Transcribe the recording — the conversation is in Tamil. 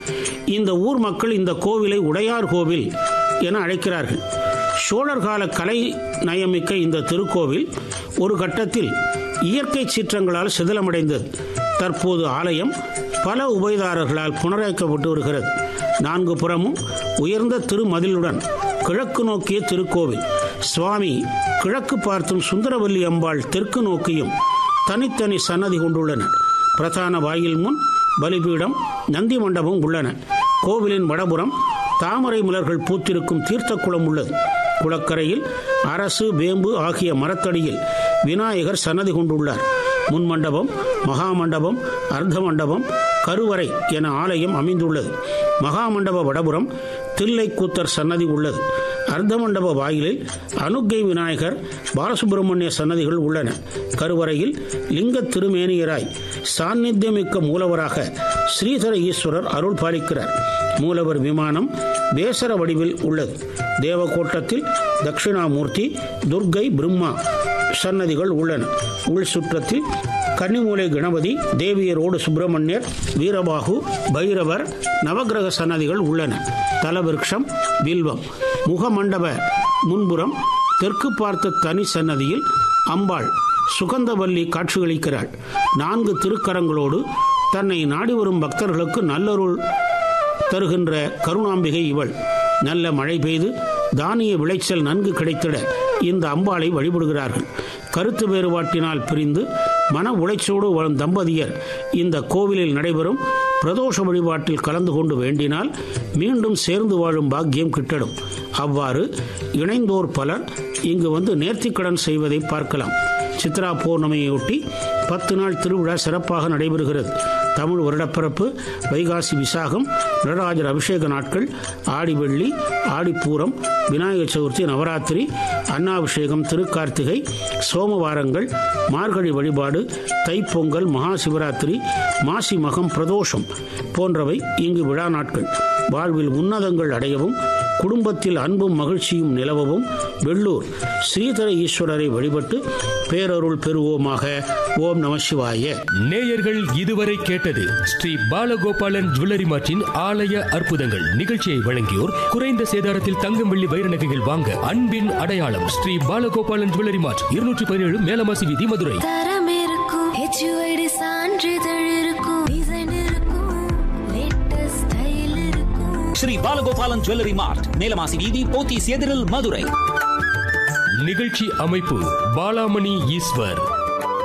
இந்த ஊர் மக்கள் இந்த கோவிலை உடையார் கோவில் என அழைக்கிறார்கள் சோழர் கால கலை நயமிக்க இந்த திருக்கோவில் ஒரு கட்டத்தில் இயற்கை சீற்றங்களால் சிதிலமடைந்தது தற்போது ஆலயம் பல உபயதாரர்களால் புனரமைக்கப்பட்டு வருகிறது நான்கு புறமும் உயர்ந்த திருமதிலுடன் கிழக்கு நோக்கிய திருக்கோவில் சுவாமி கிழக்கு பார்த்தும் சுந்தரவல்லி அம்பாள் தெற்கு நோக்கியும் தனித்தனி சன்னதி கொண்டுள்ளனர் பிரதான வாயில் முன் பலிபீடம் நந்தி மண்டபம் உள்ளன கோவிலின் வடபுறம் தாமரை மலர்கள் பூத்திருக்கும் தீர்த்த குளம் உள்ளது குளக்கரையில் அரசு வேம்பு ஆகிய மரத்தடியில் விநாயகர் சன்னதி கொண்டுள்ளார் முன் மண்டபம் மகா மண்டபம் அர்த்த மண்டபம் கருவறை என ஆலயம் அமைந்துள்ளது மகா மண்டப வடபுறம் தில்லைக்கூத்தர் சன்னதி உள்ளது அர்த்த மண்டப வாயிலில் அனுக்கை விநாயகர் பாலசுப்பிரமணிய சன்னதிகள் உள்ளன கருவறையில் லிங்க திருமேனியராய் சாநித்தியமிக்க மூலவராக ஸ்ரீதர ஈஸ்வரர் அருள் பாலிக்கிறார் மூலவர் விமானம் வேசர வடிவில் உள்ளது தேவகோட்டத்தில் தட்சிணாமூர்த்தி துர்க்கை பிரம்மா சன்னதிகள் உள்ளன உள் சுற்றத்தில் கன்னிமூலை கணபதி தேவியரோடு சுப்பிரமணியர் வீரபாகு பைரவர் நவகிரக சன்னதிகள் உள்ளன தலவிருஷம் வில்வம் முகமண்டப முன்புறம் தெற்கு பார்த்த தனி சன்னதியில் அம்பாள் சுகந்தவல்லி காட்சியளிக்கிறாள் நான்கு திருக்கரங்களோடு தன்னை நாடி வரும் பக்தர்களுக்கு நல்லருள் தருகின்ற கருணாம்பிகை இவள் நல்ல மழை பெய்து தானிய விளைச்சல் நன்கு கிடைத்திட இந்த அம்பாளை வழிபடுகிறார்கள் கருத்து வேறுபாட்டினால் பிரிந்து மன உளைச்சோடு வரும் தம்பதியர் இந்த கோவிலில் நடைபெறும் பிரதோஷ வழிபாட்டில் கலந்து கொண்டு வேண்டினால் மீண்டும் சேர்ந்து வாழும் பாக்கியம் கிட்டிடும் அவ்வாறு இணைந்தோர் பலர் இங்கு வந்து நேர்த்திக்கடன் செய்வதை பார்க்கலாம் சித்ரா பௌர்ணமியொட்டி பத்து நாள் திருவிழா சிறப்பாக நடைபெறுகிறது தமிழ் வருடப்பிறப்பு வைகாசி விசாகம் நடராஜர் அபிஷேக நாட்கள் ஆடி வெள்ளி ஆடிப்பூரம் விநாயகர் சதுர்த்தி நவராத்திரி அன்னாபிஷேகம் திருக்கார்த்திகை சோமவாரங்கள் மார்கழி வழிபாடு தைப்பொங்கல் மகா சிவராத்திரி மாசி மகம் பிரதோஷம் போன்றவை இங்கு விழா நாட்கள் வாழ்வில் உன்னதங்கள் அடையவும் குடும்பத்தில் அன்பும் மகிழ்ச்சியும் நிலவவும் வெள்ளூர் ஸ்ரீதர ஈஸ்வரரை வழிபட்டு பேரருள் பெறுவோமாக ஓம் நம சிவாய நேயர்கள் இதுவரை கேட்டது ஸ்ரீ பாலகோபாலன் ஜுவல்லரி மார்ட்டின் ஆலய அற்புதங்கள் நிகழ்ச்சியை வழங்கியோர் குறைந்த சேதாரத்தில் தங்கம் வெள்ளி வைர நகைகள் வாங்க அன்பின் அடையாளம் ஸ்ரீ பாலகோபாலன் ஜுவல்லரி மார்ட் இருநூற்றி பதினேழு மேலமாசி வீதி மதுரை தரம் இருக்கும் ஹெச்யூஐடி சான்றிதழ் இருக்கும் டிசைன் இருக்கும் லேட்டஸ்ட் ஸ்டைல் இருக்கும் ஸ்ரீ பாலகோபாலன் ஜுவல்லரி மார்ட் மேலமாசி வீதி போத்தீஸ் எதிரில் மதுரை நிகழ்ச்சி அமைப்பு பாலாமணி ஈஸ்வர்